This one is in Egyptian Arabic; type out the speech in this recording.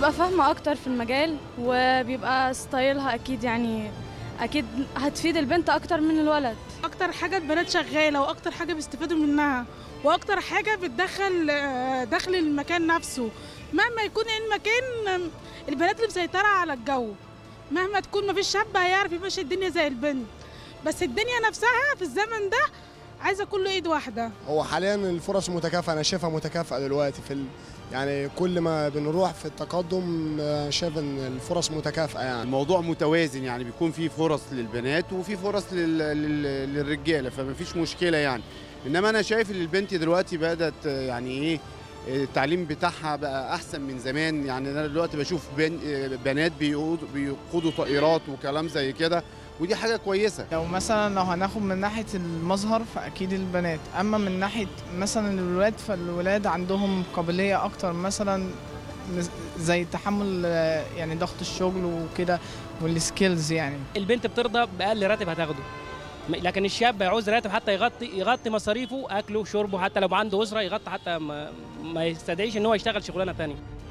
بتبقى فاهمة أكتر في المجال وبيبقى ستايلها أكيد يعني أكيد هتفيد البنت أكتر من الولد اكتر حاجه البنات شغاله واكتر حاجه بيستفادوا منها واكتر حاجه بتدخل آه، دخل المكان نفسه مهما يكون ايه المكان آم، البنات اللي مسيطره على الجو مهما تكون مفيش شاب هيعرف يمشي الدنيا زي البنت بس الدنيا نفسها في الزمن ده عايزه كله ايد واحده هو حاليا الفرص متكافئه انا شايفها متكافئه دلوقتي في ال... يعني كل ما بنروح في التقدم آه، شايف ان الفرص متكافئه يعني الموضوع متوازن يعني بيكون في فرص للبنات وفي فرص لل... لل... للرجاله فما فيش مشكله يعني انما انا شايف ان البنت دلوقتي بدات يعني ايه التعليم بتاعها بقى احسن من زمان يعني انا دلوقتي بشوف بن... بنات بيقودوا بيقودوا طائرات وكلام زي كده ودي حاجه كويسه لو مثلا لو هناخد من ناحية المظهر فأكيد البنات أما من ناحية مثلا الولاد فالولاد عندهم قابلية أكتر مثلا مز- زي تحمل آه، يعني ضغط الشغل وكده والسكيلز يعني البنت بترضى باقل راتب هتاخده م- لكن الشاب يعوز راتب حتى يغطي يغطي مصاريفه اكله شربه حتى لو عنده اسره يغطي حتى ما, ما يستدعيش ان هو يشتغل شغلانه تانية